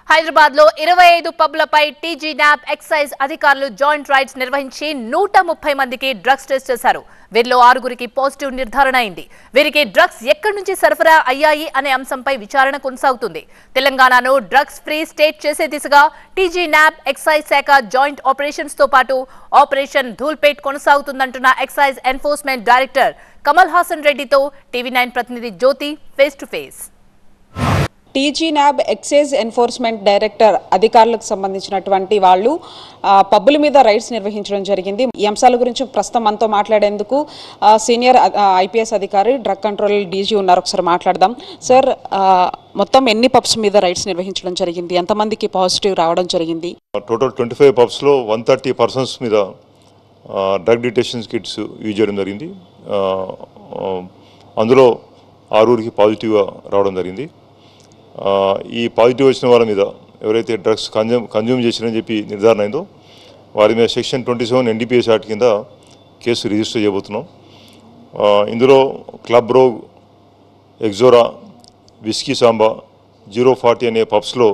హైదరాబాద్ లో ఇరవై ఐదు పబ్లపై టీజీ న్యాప్ ఎక్సైజ్ అధికారులు జాయింట్ రైడ్స్ నిర్వహించి నూట ముప్పై మందికి డ్రగ్స్ టెస్ట్ చేశారు వీరిలో ఆరుగురికి పాజిటివ్ నిర్ధారణ అయింది వీరికి డ్రగ్స్ ఎక్కడి నుంచి సరఫరా అయ్యాయి అనే అంశంపై విచారణ కొనసాగుతుంది తెలంగాణను డ్రగ్స్ ఫ్రీ స్టేట్ చేసే దిశగా టీజీ న్యాప్ ఎక్సైజ్ శాఖ జాయింట్ ఆపరేషన్స్ తో పాటు ఆపరేషన్ ధూల్పేట్ కొనసాగుతుందంటున్న excise enforcement director Kamal Haasan రెడ్డితో టీవీ నైన్ ప్రతినిధి Jyothi face to face TG NAB excise enforcement director అధికారులకు సంబంధించినటువంటి వాళ్ళు ఆ, పబ్బుల మీద రైడ్స్ నిర్వహించడం జరిగింది ఈ అంశాల గురించి ప్రస్తుతం మనతో మాట్లాడేందుకు ఆ, సీనియర్ ఐపీఎస్ అధికారి డ్రగ్ కంట్రోల్ డీజీ ఉన్నారు ఒకసారి మాట్లాడదాం సార్ ఆ, మొత్తం ఎన్ని పబ్స్ మీద రైడ్స్ నిర్వహించడం జరిగింది ఎంతమందికి పాజిటివ్ రావడం జరిగింది టోటల్ ట్వంటీ ఫైవ్ పబ్స్లో వన్ థర్టీ పర్సన్స్ మీద డ్రగ్ డిటెక్షన్ కిట్స్ యూజ్ చేయడం జరిగింది ఆ, ఆ, అందులో ఆరుగురికి పాజిటివ్గా రావడం జరిగింది ఆ, ఈ పాజిటివ్ వచ్చిన వాళ్ళ మీద ఎవరైతే డ్రగ్స్ కన్జ్యూమ్ కన్జ్యూమ్ చేసిరని చెప్పి నిర్ధారణ అయిందో వారి మీద section twenty seven NDPS act కింద కేసు రిజిస్టర్ చేయబోతున్నాం ఆ, ఇందులో club rogue Exora whisky samba zero forty అనే పబ్స్లో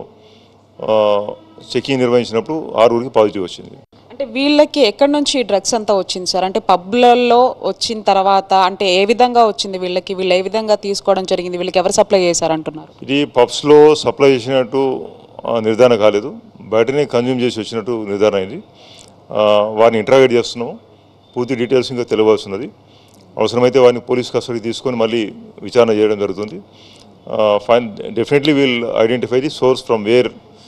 చెకింగ్ నిర్వహించినప్పుడు ఆరుగురికి పాజిటివ్ వచ్చింది అంటే వీళ్ళకి ఎక్కడి నుంచి డ్రగ్స్ అంతా వచ్చింది సార్ అంటే పబ్లలో వచ్చిన తర్వాత అంటే ఏ విధంగా వచ్చింది వీళ్ళకి వీళ్ళు ఏ విధంగా తీసుకోవడం జరిగింది వీళ్ళకి ఎవరు సప్లై చేశారంటున్నారు ఇది పబ్స్లో సప్లై చేసినట్టు ఆ, నిర్ధారణ కాలేదు బయటనే కన్జ్యూమ్ చేసి వచ్చినట్టు నిర్ధారణ అయింది ఆ, వారిని ఇంటరాగేట్ చేస్తున్నాం పూర్తి డీటెయిల్స్ ఇంకా తెలియవలసినది అవసరమైతే వారిని పోలీస్ కస్టడీకి తీసుకొని మళ్ళీ విచారణ చేయడం జరుగుతుంది fine definitely will identify the source from where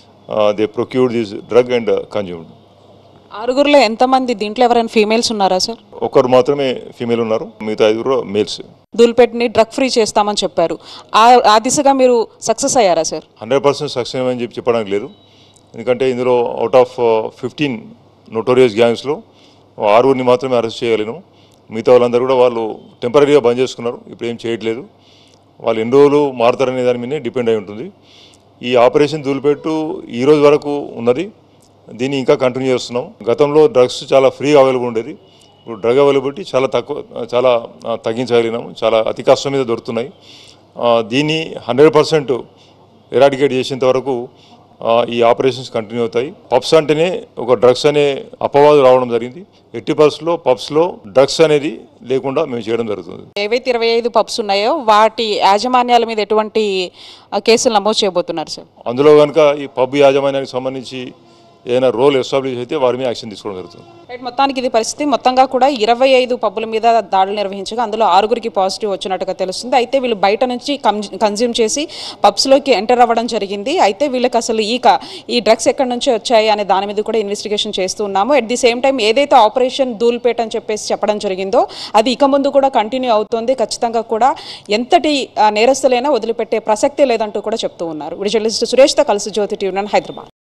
they procured this drug and consumed ఆరుగురులో ఎంతమంది దీంట్లో ఎవరైనా ఫీమేల్స్ ఉన్నారా సార్ ఒకరు మాత్రమే ఫీమేల్ ఉన్నారు మిగతా ఐదుగురు మేల్స్ దూల్పేటని డ్రగ్ ఫ్రీ చేస్తామని చెప్పారు ఆ ఆ దిశగా మీరు సక్సెస్ అయ్యారా సార్ హండ్రెడ్ పర్సెంట్ సక్సెస్ అని చెప్పి చెప్పడానికి లేదు ఎందుకంటే ఇందులో అవుట్ ఆఫ్ ఫిఫ్టీన్ నోటోరియస్ గ్యాంగ్స్లో ఆరుగురిని మాత్రమే అరెస్ట్ చేయగలిగినాం మిగతా వాళ్ళందరూ కూడా వాళ్ళు టెంపరీగా బంద్ చేసుకున్నారు ఇప్పుడు ఏం చేయట్లేదు వాళ్ళు ఎన్ని రోజులు మారుతారనే దాని మీదే డిపెండ్ అయి ఉంటుంది ఈ ఆపరేషన్ దూలిపెట్టు ఈ రోజు వరకు ఉన్నది దీన్ని ఇంకా కంటిన్యూ చేస్తున్నాం గతంలో డ్రగ్స్ చాలా ఫ్రీగా అవైలబుల్ ఉండేది ఇప్పుడు డ్రగ్ అవైలబిలిటీ చాలా తక్కువ చాలా ఆ, తగ్గించగలిగినాము చాలా అతి కష్టం మీద దొరుకుతున్నాయి ఆ, దీన్ని హండ్రెడ్ పర్సెంట్ ఎరాడికేట్ చేసేంత వరకు ఆ, ఈ ఆపరేషన్స్ కంటిన్యూ అవుతాయి పబ్స్ అంటేనే ఒక డ్రగ్స్ అనే అపవాదు రావడం జరిగింది ఎట్టి పరిస్థితుల్లో పబ్స్లో డ్రగ్స్ అనేది లేకుండా మేము చేయడం జరుగుతుంది ఏవైతే ఇరవై ఐదు పబ్స్ ఉన్నాయో వాటి యాజమాన్యాల మీద ఎటువంటి ఆ, కేసులు నమోదు చేయబోతున్నారు సార్ అందులో కనుక ఈ పబ్ యాజమాన్యానికి సంబంధించి ఏదైనా రోల్ ఎస్టాబ్లిష్ అయితే వారి మీద యాక్షన్ తీసుకోవడం జరుగుతుంది రైట్ మొత్తానికి ఇది పరిస్థితి మొత్తంగా కూడా ఇరవై ఐదు పబ్బుల మీద దాడులు నిర్వహించగా అందులో ఆరుగురికి పాజిటివ్ వచ్చినట్టుగా తెలుస్తుంది అయితే వీళ్ళు బయట నుంచి కన్జ్యూమ్ చేసి పబ్స్లోకి ఎంటర్ అవ్వడం జరిగింది అయితే వీళ్ళకి అసలు ఈ క- ఈ డ్రగ్స్ ఎక్కడి నుంచి వచ్చాయి అనే దాని మీద కూడా ఇన్వెస్టిగేషన్ చేస్తూ ఉన్నాము అట్ ది సేమ్ టైం ఏదైతే ఆపరేషన్ ధూల్పేట్ అని చెప్పేసి చెప్పడం జరిగిందో అది ఇక ముందు కూడా కంటిన్యూ అవుతుంది ఖచ్చితంగా కూడా ఎంతటి ఆ, నేరస్తులైనా వదిలిపెట్టే ప్రసక్తే లేదంటూ కూడా చెప్తూ ఉన్నారు వీడియో జర్నలిస్ట్ సురేష్తో కలిసి జ్యోతి టీవీ నైన్ హైదరాబాద్